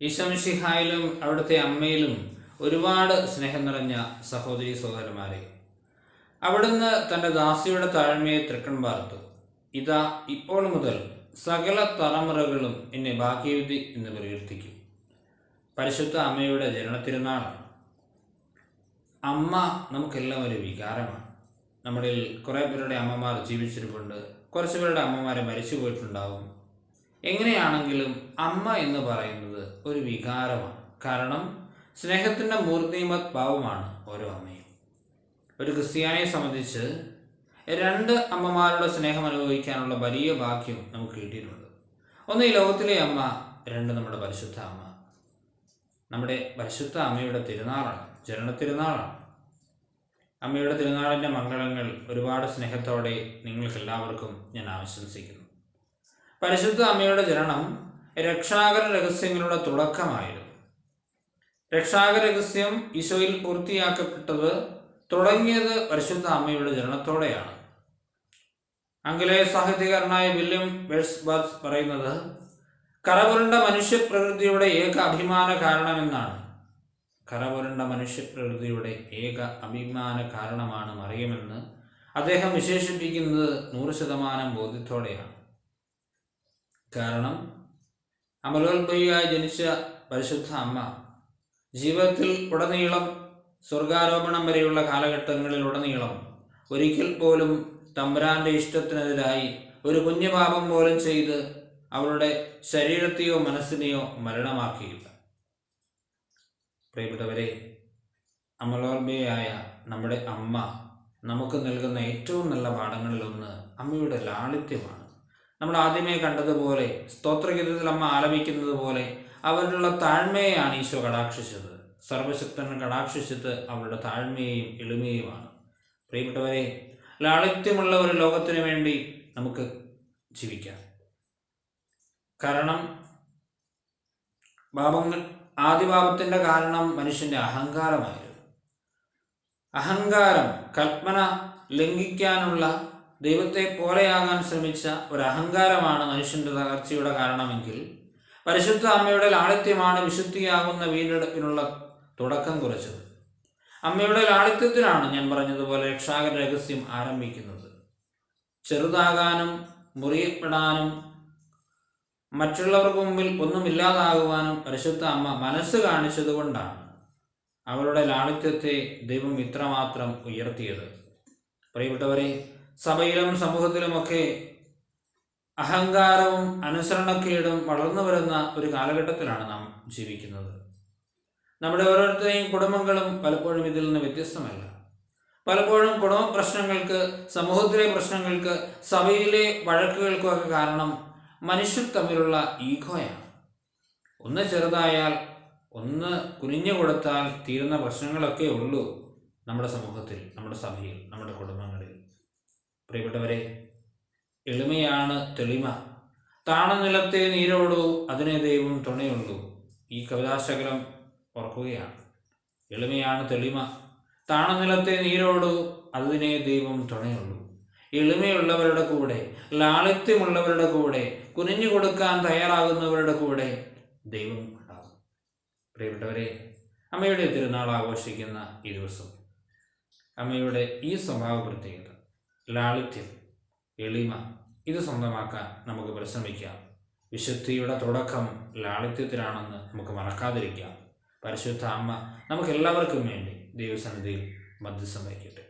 ഈശംഷിഹായിലും അവിടുത്തെ അമ്മയിലും ഒരുപാട് സ്നേഹം നിറഞ്ഞ സഹോദരി സഹോദരന്മാരെ അവിടുന്ന് തൻ്റെ ദാസിയുടെ താഴ്മയെ തൃക്കൺ പാർത്തു ഇതാ ഇപ്പോൾ മുതൽ സകല തലമുറകളും എന്നെ ഭാഗ്യവിധി എന്ന് പ്രകീർത്തിക്കും പരിശുദ്ധ അമ്മയുടെ ജനനത്തിരുന്നാളാണ് അമ്മ നമുക്കെല്ലാം ഒരു വികാരമാണ് നമ്മളിൽ കുറേ പേരുടെ അമ്മമാർ ജീവിച്ചിരിപ്പുണ്ട് കുറച്ച് പേരുടെ അമ്മമാരെ മരിച്ചു പോയിട്ടുണ്ടാവും എങ്ങനെയാണെങ്കിലും അമ്മ എന്ന് പറയുന്നത് ഒരു വികാരമാണ് കാരണം സ്നേഹത്തിൻ്റെ മൂർത്തിമത് ഭാവമാണ് ഓരോ അമ്മയും ഒരു ക്രിസ്ത്യാനിയെ സംബന്ധിച്ച് രണ്ട് അമ്മമാരുടെ സ്നേഹം അനുഭവിക്കാനുള്ള വലിയ ഭാഗ്യം നമുക്ക് കിട്ടിയിട്ടുണ്ട് ഒന്ന് ഈ ലോകത്തിലെ അമ്മ രണ്ട് നമ്മുടെ പരിശുദ്ധ അമ്മ നമ്മുടെ പരിശുദ്ധ അമ്മയുടെ തിരുനാളാണ് ജനന തിരുനാളാണ് അമ്മയുടെ തിരുനാളിൻ്റെ മംഗളങ്ങൾ ഒരുപാട് സ്നേഹത്തോടെ നിങ്ങൾക്കെല്ലാവർക്കും ഞാൻ ആശംസിക്കുന്നു പരിശുദ്ധ അമ്മയുടെ ജനനം രക്ഷാകര രഹസ്യങ്ങളുടെ തുടക്കമായിരുന്നു രക്ഷാകര രഹസ്യം ഈശോയിൽ പൂർത്തിയാക്കപ്പെട്ടത് തുടങ്ങിയത് പരിശുദ്ധ അമ്മയുടെ ജനനത്തോടെയാണ് ആംഗലേയ സാഹിത്യകാരനായ വില്യം വേഴ്സ്ബർഗ് പറയുന്നത് കറപുരണ്ട മനുഷ്യപ്രകൃതിയുടെ ഏക അഭിമാന കാരണമെന്നാണ് കറപുരണ്ട മനുഷ്യപ്രകൃതിയുടെ ഏക അഭിമാന കാരണമാണ് മറിയമെന്ന് അദ്ദേഹം വിശേഷിപ്പിക്കുന്നത് നൂറ് ശതമാനം ബോധ്യത്തോടെയാണ് കാരണം അമലോത്ഭവിയായി ജനിച്ച പരിശുദ്ധ അമ്മ ജീവിതത്തിൽ ഉടനീളം സ്വർഗാരോപണം വരെയുള്ള കാലഘട്ടങ്ങളിൽ ഉടനീളം ഒരിക്കൽ പോലും തമ്പുരാന്റെ ഇഷ്ടത്തിനെതിരായി ഒരു കുഞ്ഞുപാപം പോലും ചെയ്ത് അവളുടെ ശരീരത്തെയോ മനസ്സിനെയോ മരണമാക്കിയില്ല പ്രിയപ്പെട്ടവരെ അമലോർബയായ നമ്മുടെ അമ്മ നമുക്ക് നൽകുന്ന ഏറ്റവും നല്ല പാഠങ്ങളിലൊന്ന് അമ്മയുടെ ലാളിത്യമാണ് നമ്മൾ ആദ്യമേ കണ്ടതുപോലെ സ്തോത്രഗീതത്തിൽ അമ്മ ആലപിക്കുന്നത് പോലെ അവരുടെ താഴ്മയെയാണ് ഈശോ കടാക്ഷിച്ചത് സർവശക്തൻ കടാക്ഷിച്ചത് അവരുടെ താഴ്മയെയും എളിമയുമാണ് പ്രിയപ്പെട്ടവരെ ലാളിത്യമുള്ള ഒരു ലോകത്തിന് വേണ്ടി നമുക്ക് ജീവിക്കാം കാരണം പാപങ്ങൾ ആദിപാപത്തിൻ്റെ കാരണം മനുഷ്യൻ്റെ അഹങ്കാരമായിരുന്നു അഹങ്കാരം കൽപ്പന ലംഘിക്കാനുള്ള ദൈവത്തെ പോലെയാകാൻ ശ്രമിച്ച ഒരു അഹങ്കാരമാണ് മനുഷ്യൻ്റെ തകർച്ചയുടെ കാരണമെങ്കിൽ പരിശുദ്ധ അമ്മയുടെ ലാളിത്യമാണ് വിശുദ്ധിയാകുന്ന വീണ്ടെടുപ്പിനുള്ള തുടക്കം കുറിച്ചത് അമ്മയുടെ ലാളിത്യത്തിലാണ് ഞാൻ പറഞ്ഞതുപോലെ രക്ഷാകര രഹസ്യം ആരംഭിക്കുന്നത് ചെറുതാകാനും മുറിയപ്പെടാനും മറ്റുള്ളവർക്ക് മുമ്പിൽ ഒന്നുമില്ലാതാകുവാനും പരിശുദ്ധ അമ്മ മനസ്സ് കാണിച്ചതുകൊണ്ടാണ് അവളുടെ ലാളിത്യത്തെ ദൈവം ഇത്രമാത്രം ഉയർത്തിയത് പ്രിയപ്പെട്ടവരെ സഭയിലും സമൂഹത്തിലുമൊക്കെ അഹങ്കാരവും അനുസരണക്കേടും വളർന്നു വരുന്ന ഒരു കാലഘട്ടത്തിലാണ് നാം ജീവിക്കുന്നത് നമ്മുടെ ഓരോരുത്തരെയും കുടുംബങ്ങളും പലപ്പോഴും ഇതിൽ നിന്ന് വ്യത്യസ്തമല്ല പലപ്പോഴും കുടുംബ പ്രശ്നങ്ങൾക്ക് സമൂഹത്തിലെ പ്രശ്നങ്ങൾക്ക് സഭയിലെ വഴക്കുകൾക്കുമൊക്കെ കാരണം മനുഷ്യർ തമ്മിലുള്ള ഈഗോയാണ് ഒന്ന് ചെറുതായാൽ ഒന്ന് കുനിഞ്ഞു കൊടുത്താൽ തീരുന്ന പ്രശ്നങ്ങളൊക്കെ ഉള്ളൂ നമ്മുടെ സമൂഹത്തിൽ നമ്മുടെ സഭയിൽ നമ്മുടെ കുടുംബങ്ങളിൽ പ്രിയപ്പെട്ടവരെ എളിമയാണ് തെളിമ താണനിലത്തെ നീരോടൂ അതിനെ ദൈവം തുണയുള്ളൂ ഈ കവിതാശകലം ഓർക്കുകയാണ് എളിമയാണ് തെളിമ താണനിലത്തെ നീരോടൂ അതിനെ ദൈവം തുണയുള്ളൂ എളിമയുള്ളവരുടെ കൂടെ ലാളിത്യമുള്ളവരുടെ കൂടെ കുനിഞ്ഞു കൊടുക്കാൻ തയ്യാറാകുന്നവരുടെ കൂടെ ദൈവം ഉണ്ടാകും പ്രിയപ്പെട്ടവരെ അമ്മയുടെ തിരുനാൾ ആഘോഷിക്കുന്ന ഈ ദിവസം അമ്മയുടെ ഈ സ്വഭാവ പ്രത്യേകത ലാളിത്യം എളിമ ഇത് സ്വന്തമാക്കാൻ നമുക്ക് പരിശ്രമിക്കാം വിശുദ്ധിയുടെ തുടക്കം ലാളിത്യത്തിലാണെന്ന് നമുക്ക് മറക്കാതിരിക്കാം പരിശുദ്ധ അമ്മ നമുക്ക് എല്ലാവർക്കും വേണ്ടി ദൈവസന്നിധിയിൽ മധ്യസ്ഥം വയ്ക്കട്ടെ